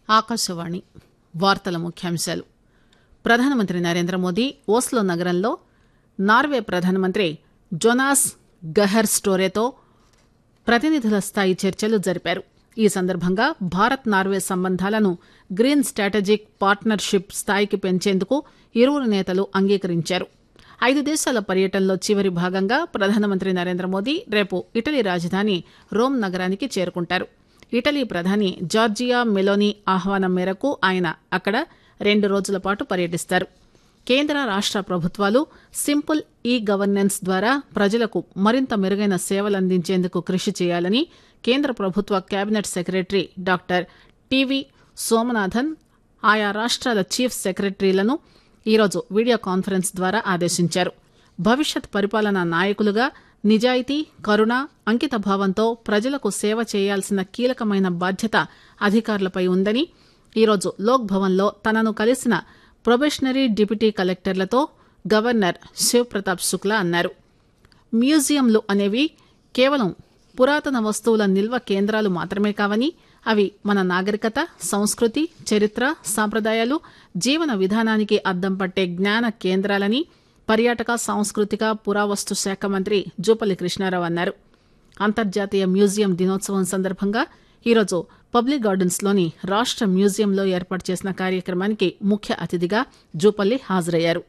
ఆకాశవాణి వార్తల ముఖ్యాంశాలు ప్రధానమంత్రి నరేంద్ర మోదీ ఓస్లో నగరంలో నార్వే ప్రధానమంత్రి జొనాస్ గహెర్ స్టోరేతో ప్రతినిధుల స్థాయి చర్చలు జరిపారు ఈ సందర్భంగా భారత్ నార్వే సంబంధాలను గ్రీన్ స్ట్రాటజిక్ పార్ట్నర్షిప్ స్థాయికి పెంచేందుకు ఇరువురు నేతలు అంగీకరించారు ఐదు దేశాల పర్యటనలో చివరి భాగంగా ప్రధానమంత్రి నరేంద్ర మోదీ రేపు ఇటలీ రాజధాని రోమ్ నగరానికి చేరుకుంటారు ఇటలీ ప్రధాని జార్జియా మెలోనీ ఆహ్వానం మేరకు ఆయన అక్కడ రెండు రోజుల పాటు పర్యటిస్తారు కేంద్ర రాష్ట ప్రభుత్వాలు సింపుల్ ఈ గవర్నెన్స్ ద్వారా ప్రజలకు మరింత మెరుగైన సేవలందించేందుకు కృషి చేయాలని కేంద్ర ప్రభుత్వ cabinet secretary doctor TV Somanathan ఆయా రాష్ట్రాల చీఫ్ సెక్రటరీలను ఈరోజు వీడియో కాన్ఫరెన్స్ ద్వారా ఆదేశించారు భవిష్యత్ పరిపాలనా నాయకులుగా నిజాయితీ కరుణ అంకిత భావంతో ప్రజలకు సేవ చేయాల్సిన కీలకమైన బాధ్యత అధికారులపై ఉందని ఈరోజు లోక్ భవన్లో తనను కలిసిన ప్రొబేషనరీ డిప్యూటీ కలెక్టర్లతో గవర్నర్ శివప్రతాప్ శుక్లా అన్నారు మ్యూజియంలు అనేవి కేవలం పురాతన వస్తువుల నిల్వ కేంద్రాలు మాత్రమే కావని అవి మన నాగరికత సంస్కృతి చరిత్ర సాంప్రదాయాలు జీవన విధానానికి అద్దం పట్టే జ్ఞాన కేంద్రాలని పర్యాటక సాంస్కృతిక పురావస్తు శాఖ మంత్రి జూపల్లి కృష్ణారావు అన్నారు అంతర్జాతీయ మ్యూజియం దినోత్సవం సందర్భంగా ఈరోజు పబ్లిక్ గార్డెన్స్లోని రాష్ట మ్యూజియంలో ఏర్పాటు చేసిన కార్యక్రమానికి ముఖ్య అతిథిగా జూపల్లి హాజరయ్యారు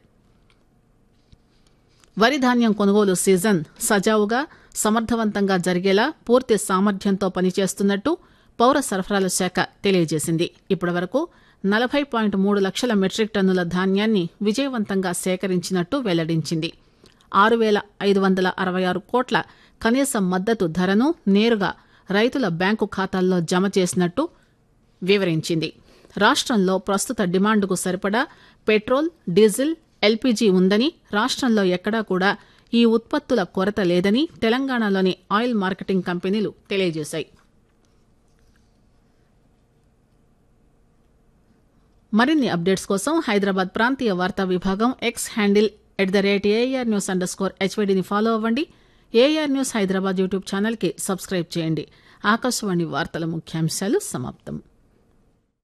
వరి ధాన్యం కొనుగోలు సీజన్ సజావుగా సమర్థవంతంగా జరిగేలా పూర్తి సామర్థ్యంతో పనిచేస్తున్నట్టు పౌర సరఫరాల శాఖ తెలియజేసింది ఇప్పటి వరకు నలభై పాయింట్ మూడు లక్షల మెట్రిక్ టన్నుల ధాన్యాన్ని విజయవంతంగా సేకరించినట్టు వెల్లడించింది ఆరు వేల ఐదు వందల అరవై ఆరు కోట్ల కనీస మద్దతు ధరను నేరుగా రైతుల బ్యాంకు ఖాతాల్లో జమ చేసినట్టు వివరించింది రాష్టంలో ప్రస్తుత డిమాండ్కు సరిపడా పెట్రోల్ డీజిల్ ఎల్పీజీ ఉందని రాష్టంలో ఎక్కడా కూడా ఈ ఉత్పత్తుల కొరత లేదని తెలంగాణలోని ఆయిల్ మార్కెటింగ్ కంపెనీలు తెలియజేశాయి మరిన్ని అప్డేట్స్ కోసం హైదరాబాద్ ప్రాంతీయ వార్తా విభాగం X handle at the rate AIR news under score హెచ్వైడిని ఫాలో అవ్వండి ఏఆర్ న్యూస్ హైదరాబాద్ యూట్యూబ్ ఛానల్కి సబ్స్క్రైబ్ చేయండి ఆకాశవాణి వార్తల ముఖ్యాంశాలు సమాప్తం